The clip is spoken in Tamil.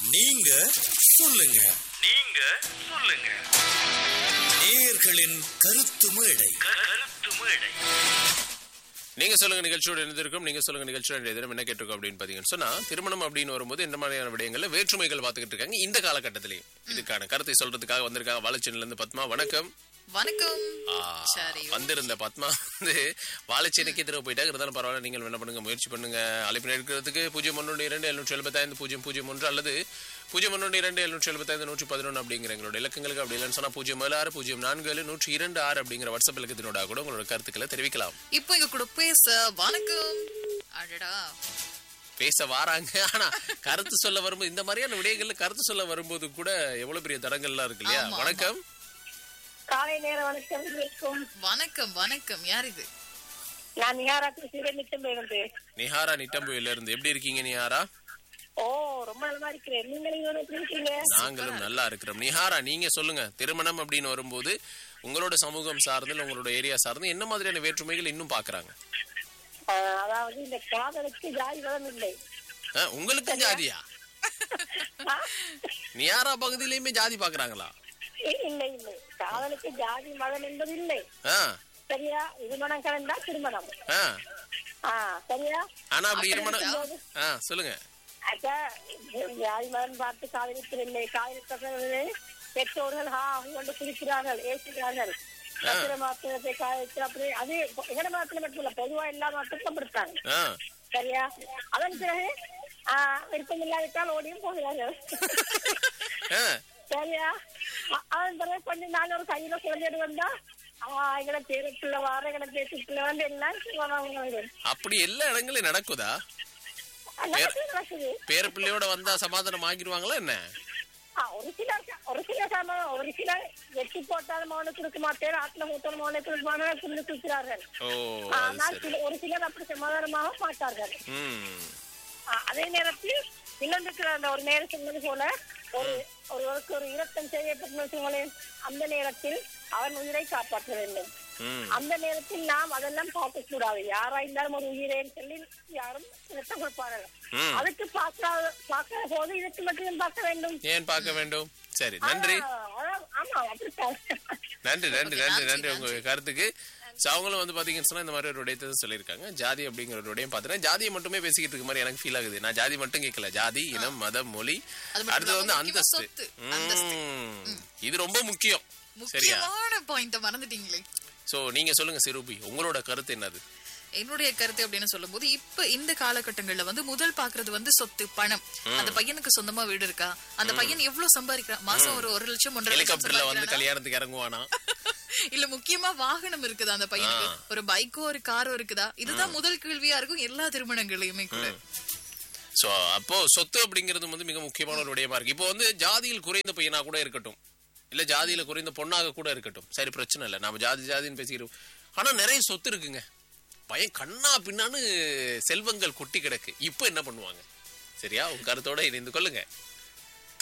நீங்க சொல்லுங்க நீங்க சொல்லுங்க நேயர்களின் கருத்து மேடை கருத்து மேடை நீங்க சொல்லுங்க நிகழ்ச்சியோட இருந்திருக்கும் நீங்க சொல்லுங்க நிகழ்ச்சியோட தினம் என்ன கேட்டிருக்கோம் அப்படின்னு பாத்தீங்கன்னு சொன்னா திருமணம் அப்படின்னு வரும்போது இந்த மாதிரியான விடயங்கள்ல வேற்றுமைகள் பார்த்துக்கிட்டு இருக்காங்க இந்த காலகட்டத்திலேயும் இதுக்கான கருத்தை சொல்றதுக்காக வந்திருக்காங்க வாழைச்சேனில இருந்து பத்மா வணக்கம் வணக்கம் ஆ, சரி வந்திருந்த பத்மா வந்து வாழைச்சேனைக்கு எதிராக போயிட்டாங்க இருந்தாலும் பரவாயில்ல நீங்கள் என்ன பண்ணுங்க முயற்சி பண்ணுங்க அழைப்பு எடுக்கிறதுக்கு பூஜ்ஜியம் ஒன்று இரண்டு எழுநூற்றி எழுபத்தைந்து பூஜ்ஜியம் பூஜ்ஜியம் ஒன்று அல்லது பூஜ்ஜியம் ஒன்று இரண்டு எழுநூற்றி எழுபத்தைந்து நூற்றி பதினொன்று அப்படிங்கிற எங்களோட இலக்கங்களுக்கு அப்படி இல்லைன்னு சொன்னா பூஜ்ஜியம் ஏழு ஆறு பூஜ்ஜியம் நான்கு ஏழு நூற்றி இரண்டு ஆறு அப்படிங்கிற வாட்ஸ்அப் இலக்கத்தினோட கூட உங்களோட கருத்துக்களை தெரிவிக்கலாம் இப்போ எங்க கூட பேச வணக்கம் அடடா பேச வாராங்க ஆனா கருத்து சொல்ல வரும்போது இந்த மாதிரியான விடயங்கள்ல கருத்து சொல்ல வரும்போது கூட எவ்வளவு பெரிய தடங்கள்லாம் இருக்கு இல்லையா ஆமா, ஆமா. வணக்கம் காலை நேர வணக்கம் இருக்கும் வணக்கம் வணக்கம் யார் இது நான் நிகாராத்து சீரமிட்டம் இருந்து நிஹாரா நிட்டம்புயில இருந்து எப்படி இருக்கீங்க நிஹாரா ஓ ரொம்ப நல்லா இருக்கிறேன் நீங்கள் இங்க எப்படி இருக்கீங்க நாங்களும் நல்லா இருக்கிறோம் நிஹாரா நீங்க சொல்லுங்க திருமணம் அப்படின்னு வரும்போது உங்களோட சமூகம் சார்ந்து இல்ல உங்களோட ஏரியா சார்ந்து என்ன மாதிரியான வேற்றுமைகள் இன்னும் பாக்குறாங்க ஆஹ், அதாவது இந்த காதலுக்கு ஜாதி மதம் இல்லை அஹ், உங்களுக்கும் ஜாதியா ஆஹ், நியாரா பகுதியிலயுமே ஜாதி பாக்குறாங்களா இல்லை இல்லை காதலுக்கு ஜாதி மதம் என்பது இல்லை ஆ, சரியா திருமணம் கலந்தா திருமணம் ஆ. ஆ சரியா ஆனா அப்படி இருமணம் ஆ சொல்லுங்க அக்கா ஜாதி மதம் பார்த்து காதலிக்கவில்லை காதலிப்பவர்களே பெற்றோர்கள் ஹா கொண்டு குடிக்கிறார்கள் ஏசுகிறார்கள் பத்திர மாத்திரத்தை காதலித்து அப்படி அது எங்கட மாத்திரம் மட்டும் இல்ல பொதுவா எல்லா மாத்திரம் படுத்தாங்க ஆ, சரியா அதன் பிறகு ஆஹ், விருப்பம் இல்லாவிட்டால் ஓடியும் போகிறார்கள் ஆ. சரியா அ- அதன் பிறகு கொஞ்சம் நாள் ஒரு கையில குழந்தைடு வந்தா ஆஹ் எங்களை பேரு பிள்ளை வார எங்களை பேச்சு பிள்ளை வந்து எல்லாம் சொல்லுவாங்க அப்படி எல்லா இடங்களையும் நடக்குதா நடக்குது நடக்குது பேர பிள்ளையோட வந்தா சமாதானம் ஆகிடுவாங்களா என்ன ஆ, ஒரு சில ஒரு சில சமயம் ஒரு சில வெட்டி போட்டாலும் மௌனம் கொடுக்க மாட்டேன் ஆத்ம மூத்தாலும் மௌனம் கொடுக்க மாட்டேன் சொல்லி கொடுக்கிறார்கள் ஓ அது ஆனால் சரி சில ஒரு சிலர் அப்படி சமாதானமாக மாட்டார்கள் ம் ஆ, அதே நேரத்தில் இன்னொன்றுக்கு அந்த ஒரு நேரம் சொன்னது போல ஒரு ஒருவருக்கு ஒரு இரத்தம் செய்யப்பட்ட வச்சுங்களேன் அந்த நேரத்தில் அவன் உயிரை காப்பாற்ற வேண்டும் ம் அந்த நேரத்தில் நாம் அதெல்லாம் பார்க்க கூடாது யாரா இருந்தாலும் ஒரு உயிரேன்னு சொல்லி யாரும் இரத்தம் கொடுப்பார்கள் ம். அதுக்கு பார்க்காத பார்க்காத போது இதுக்கு மட்டும் பார்க்க வேண்டும் ஏன் பார்க்க வேண்டும் சரி நன்றி ஆ, அதான், ஆமா அப்படித்தான் நன்றி நன்றி Okay, நன்றி நன்றி, நன்றி உங்க கருத்துக்கு So, அவங்களும் வந்து பாத்தீங்கன்னு சொன்னா இந்த மாதிரி ஒரு உடையத்தை சொல்லியிருக்காங்க ஜாதி அப்படிங்கிற ஒரு உடையம் பார்த்தேன் ஜாதியை மட்டுமே பேசிக்கிட்டு இருக்க மாதிரி எனக்கு ஃபீல் ஆகுது நான் ஜாதி மட்டும் கேட்கல ஜாதி இனம் மதம் மொழி அது மட்டும் அடுத்தது வந்து இல்லாம முக்கியமா அந்தஸ்து சொத்து. அந்தஸ்து. ம். இது ரொம்ப முக்கியம் சரியா முக்கியமான பாயிண்ட மறந்துட்டீங்களே சோ நீங்க சொல்லுங்க சிறுபி உங்களோட கருத்து என்னது என்னுடைய கருத்து அப்படின்னு சொல்லும்போது இப்ப இந்த காலகட்டங்கள்ல வந்து முதல் பாக்குறது வந்து சொத்து பணம் அந்த பையனுக்கு சொந்தமா வீடு இருக்கா அந்த பையன் எவ்வளவு சம்பாதிக்கிறான் மாசம் ஒரு ஒரு லட்சம் ஒன்றரை லட்சம் ஹெலிகாப்டர்ல வந்து சம்பாதிக்கிறானா? கல்யாணத்துக்கு இறங்குவானா இல்ல முக்கியமா வாகனம் இருக்குதா அந்த பையனுக்கு ஒரு பைக்கோ ஒரு காரோ இருக்குதா இதுதான் முதல் கேள்வியா இருக்கும் எல்லா திருமணங்களையுமே கூட சோ அப்போ சொத்து அப்படிங்கிறது வந்து மிக முக்கியமான ஒரு விடயமா இருக்கு இப்போ வந்து ஜாதியில் குறைந்த பையனா கூட இருக்கட்டும் இல்ல ஜாதியில குறைந்த பொண்ணாக கூட இருக்கட்டும் சரி பிரச்சனை இல்லை நாம ஜாதி ஜாதின்னு பேசிக்கிறோம் ஆனா நிறைய சொத்து இருக்குங்க பையன் கண்ணா பின்னான்னு செல்வங்கள் கொட்டி கிடக்கு இப்போ என்ன பண்ணுவாங்க சரியா உங்க கருத்தோட இணைந்து கொள்ளுங்க